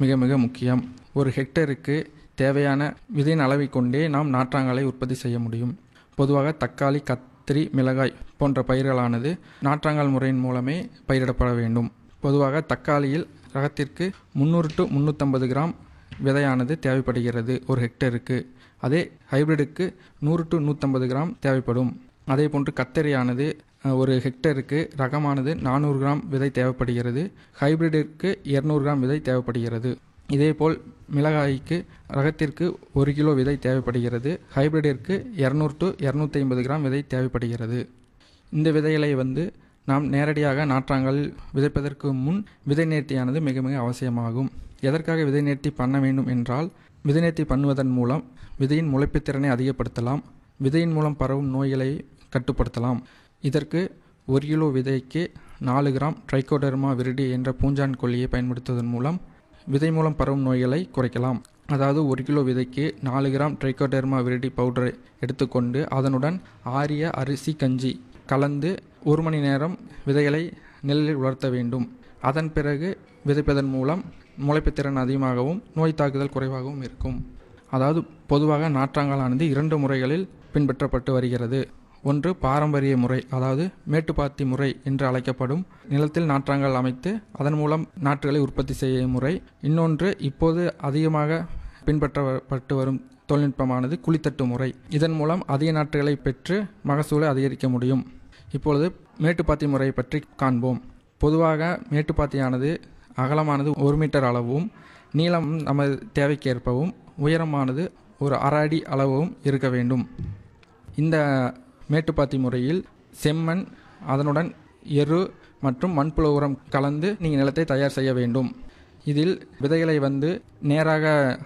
மிக மிக முக்கியம் ஒரு ஹெக்டருக்கு தேவையான விதையின் அளவை கொண்டே நாம் நாற்றாங்காலை உற்பத்தி செய்ய முடியும் பொதுவாக தக்காளி கத்திரி மிளகாய் போன்ற பயிர்களானது நாற்றாங்கால் முறையின் மூலமே பயிரிடப்பட வேண்டும் பொதுவாக தக்காளியில் ரகத்திற்கு முந்நூறு டு முந்நூற்றம்பது கிராம் விதையானது தேவைப்படுகிறது ஒரு ஹெக்டருக்கு அதே ஹைபிரிடுக்கு நூறு டு நூற்றம்பது கிராம் தேவைப்படும் அதே போன்று கத்தரியானது அஹ், ஒரு ஹெக்டருக்கு ரகமானது நானூறு கிராம் விதை தேவைப்படுகிறது ஹைபிரிடிற்கு இரநூறு கிராம் விதை தேவைப்படுகிறது இதேபோல் மிளகாய்க்கு ரகத்திற்கு ஒரு கிலோ விதை தேவைப்படுகிறது ஹைபிரிடிற்கு இரநூறு டு இரநூத்தி ஐம்பது கிராம் விதை தேவைப்படுகிறது இந்த விதைகளை வந்து நாம் நேரடியாக நாற்றாங்கல் விதைப்பதற்கு முன் விதை நேர்த்தியானது மிக மிக அவசியமாகும் எதற்காக விதை நேர்த்தி பண்ண வேண்டும் என்றால் விதை நேர்த்தி பண்ணுவதன் மூலம் விதையின் முளைப்புத் திறனை அதிகப்படுத்தலாம் விதையின் மூலம் பரவும் நோய்களை கட்டுப்படுத்தலாம் இதற்கு ஒரு கிலோ விதைக்கு நாலு கிராம் ட்ரைகோடர்மா விரிடி என்ற பூஞ்சான் கொல்லியை பயன்படுத்துவதன் மூலம் விதை மூலம் பரவும் நோய்களை குறைக்கலாம் அதாவது ஒரு கிலோ விதைக்கு நாலு கிராம் ட்ரைகோடர்மா விரிடி பவுடரை எடுத்துக்கொண்டு அதனுடன் ஆரிய அரிசி கஞ்சி கலந்து ஒரு மணி நேரம் விதைகளை நெல்லில் உலர்த்த வேண்டும் அதன் பிறகு விதைப்பதன் மூலம் முளைப்புத் திறன் அதிகமாகவும் நோய் தாக்குதல் குறைவாகவும் இருக்கும் அதாவது பொதுவாக நாற்றாங்காலானது இரண்டு முறைகளில் பின்பற்றப்பட்டு வருகிறது ஒன்று பாரம்பரிய முறை அதாவது மேட்டுப்பாத்தி முறை என்று அழைக்கப்படும் நிலத்தில் நாற்றாங்கால் அமைத்து அதன் மூலம் நாற்றுகளை உற்பத்தி செய்யும் முறை இன்னொன்று இப்போது அதிகமாக பின்பற்றப்பட்டு வரும் தொழில்நுட்பமானது குழித்தட்டு முறை இதன் மூலம் அதிக நாற்றுகளை பெற்று மகசூலை அதிகரிக்க முடியும் இப்பொழுது மேட்டுப்பாத்தி முறையை பற்றி காண்போம் பொதுவாக மேட்டுப்பாத்தியானது அகலமானது ஒரு மீட்டர் அளவும் நீளம் நம்ம தேவைக்கேற்பவும் உயரமானது ஒரு அரை அடி அளவும் இருக்க வேண்டும் இந்த மேட்டுப்பாத்தி முறையில் செம்மண் அதனுடன் எரு மற்றும் மண்புழு உரம் கலந்து நீங்கள் நிலத்தை தயார் செய்ய வேண்டும் இதில் விதைகளை வந்து நேராக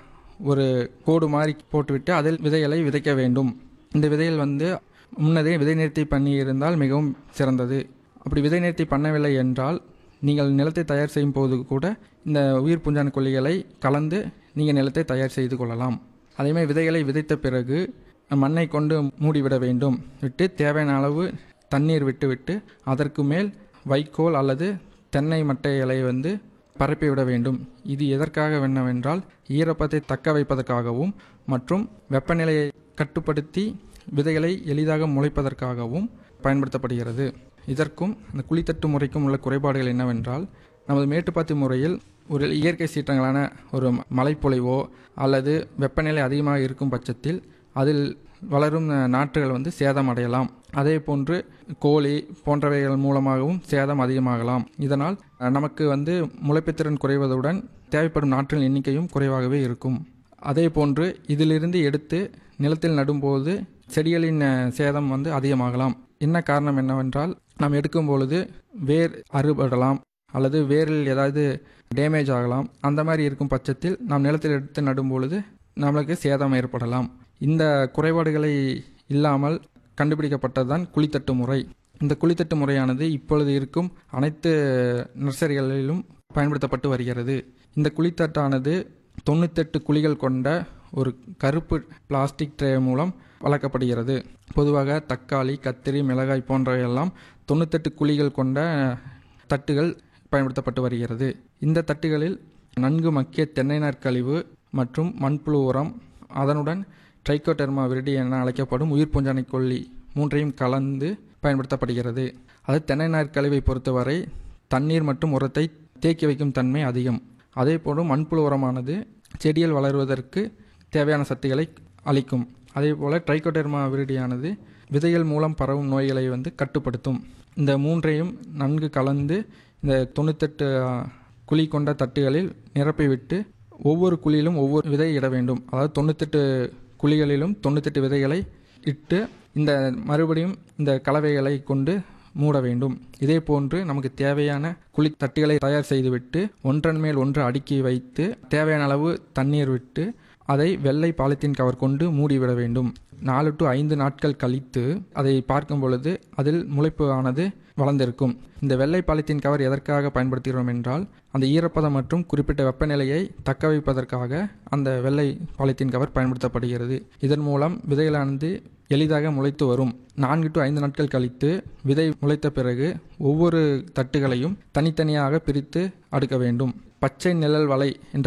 ஒரு கோடு மாதிரி போட்டுவிட்டு அதில் விதைகளை விதைக்க வேண்டும் இந்த விதைகள் வந்து முன்னதே விதை நிறுத்தி பண்ணியிருந்தால் மிகவும் சிறந்தது அப்படி விதை நிறுத்தி பண்ணவில்லை என்றால் நீங்கள் நிலத்தை தயார் செய்யும் போது கூட இந்த உயிர் பூஞ்சான கொல்லிகளை கலந்து நீங்கள் நிலத்தை தயார் செய்து கொள்ளலாம் அதேமாதிரி விதைகளை விதைத்த பிறகு மண்ணை கொண்டு மூடிவிட வேண்டும் விட்டு தேவையான அளவு தண்ணீர் விட்டுவிட்டு அதற்கு மேல் வைக்கோல் அல்லது தென்னை மட்டைகளை வந்து பரப்பி விட வேண்டும் இது எதற்காக என்னவென்றால் ஈரப்பதத்தை தக்க வைப்பதற்காகவும் மற்றும் வெப்பநிலையை கட்டுப்படுத்தி விதைகளை எளிதாக முளைப்பதற்காகவும் பயன்படுத்தப்படுகிறது இதற்கும் இந்த குழித்தட்டு முறைக்கும் உள்ள குறைபாடுகள் என்னவென்றால் நமது மேட்டுப்பாத்தி முறையில் ஒரு இயற்கை சீற்றங்களான ஒரு மழைப்பொழிவோ அல்லது வெப்பநிலை அதிகமாக இருக்கும் பட்சத்தில் அதில் வளரும் அஹ், நாற்றுகள் வந்து சேதம் அடையலாம் அதே போன்று கோழி போன்றவைகள் மூலமாகவும் சேதம் அதிகமாகலாம் இதனால் அஹ், நமக்கு வந்து முளைப்புத்திறன் குறைவதுடன் தேவைப்படும் நாற்றின் எண்ணிக்கையும் குறைவாகவே இருக்கும் அதே போன்று இதிலிருந்து எடுத்து நிலத்தில் நடும்போது செடிகளின் அஹ், சேதம் வந்து அதிகமாகலாம் என்ன காரணம் என்னவென்றால் நாம் எடுக்கும் பொழுது வேர் அறுபடலாம் அல்லது வேரில் ஏதாவது டேமேஜ் ஆகலாம் அந்த மாதிரி இருக்கும் பட்சத்தில் நாம் நிலத்தில் எடுத்து நடும் பொழுது நம்மளுக்கு சேதம் ஏற்படலாம் இந்த குறைபாடுகளை இல்லாமல் கண்டுபிடிக்கப்பட்டதுதான் குழித்தட்டு முறை இந்த குழித்தட்டு முறையானது இப்பொழுது இருக்கும் அனைத்து நர்சரிகளிலும் பயன்படுத்தப்பட்டு வருகிறது இந்த குழித்தட்டானது தொண்ணூத்தெட்டு குழிகள் கொண்ட ஒரு கருப்பு பிளாஸ்டிக் ட்ரே மூலம் வளர்க்கப்படுகிறது பொதுவாக தக்காளி கத்திரி மிளகாய் போன்றவையெல்லாம் தொண்ணூத்தெட்டு குழிகள் கொண்ட தட்டுகள் பயன்படுத்தப்பட்டு வருகிறது இந்த தட்டுகளில் நன்கு மக்கிய தென்னை நார் கழிவு மற்றும் மண்புழு உரம் அதனுடன் ட்ரைகோடெர்மா விரிடி என அழைக்கப்படும் உயிர் பூஞ்சானை கொல்லி மூன்றையும் கலந்து பயன்படுத்தப்படுகிறது அது தென்னை நார் கழிவை பொறுத்தவரை தண்ணீர் மற்றும் உரத்தை தேக்கி வைக்கும் தன்மை அதிகம் அதே போன்று மண்புழு உரமானது செடிகள் வளருவதற்கு தேவையான சக்திகளை அளிக்கும் அதே போல் ட்ரைகோடெர்மா விரிடியானது விதைகள் மூலம் பரவும் நோய்களை வந்து கட்டுப்படுத்தும் இந்த மூன்றையும் நன்கு கலந்து இந்த தொண்ணூத்தெட்டு ஆ, குழி கொண்ட தட்டுகளில் நிரப்பிவிட்டு ஒவ்வொரு குழியிலும் ஒவ்வொரு விதை இட வேண்டும் அதாவது தொண்ணூத்தெட்டு குழிகளிலும் தொண்ணூத்தெட்டு விதைகளை இட்டு இந்த மறுபடியும் இந்த கலவைகளை கொண்டு மூட வேண்டும் இதே போன்று நமக்கு தேவையான குழி தட்டுகளை தயார் செய்துவிட்டு ஒன்றன் மேல் ஒன்று அடுக்கி வைத்து தேவையான அளவு தண்ணீர் விட்டு அதை வெள்ளை பாலித்தீன் கவர் கொண்டு மூடிவிட வேண்டும் நாலு டு ஐந்து நாட்கள் கழித்து அதை பார்க்கும் பொழுது அதில் முளைப்பு ஆனது வளர்ந்திருக்கும் இந்த வெள்ளை பாலித்தீன் கவர் எதற்காக பயன்படுத்துகிறோம் என்றால் அந்த ஈரப்பதம் மற்றும் குறிப்பிட்ட வெப்பநிலையை தக்க வைப்பதற்காக அந்த வெள்ளை பாலித்தீன் கவர் பயன்படுத்தப்படுகிறது இதன் மூலம் விதைகளானது எளிதாக முளைத்து வரும் நான்கு டு ஐந்து நாட்கள் கழித்து விதை முளைத்த பிறகு ஒவ்வொரு தட்டுகளையும் தனித்தனியாக பிரித்து அடுக்க வேண்டும் பச்சை நிழல் வலை என்ற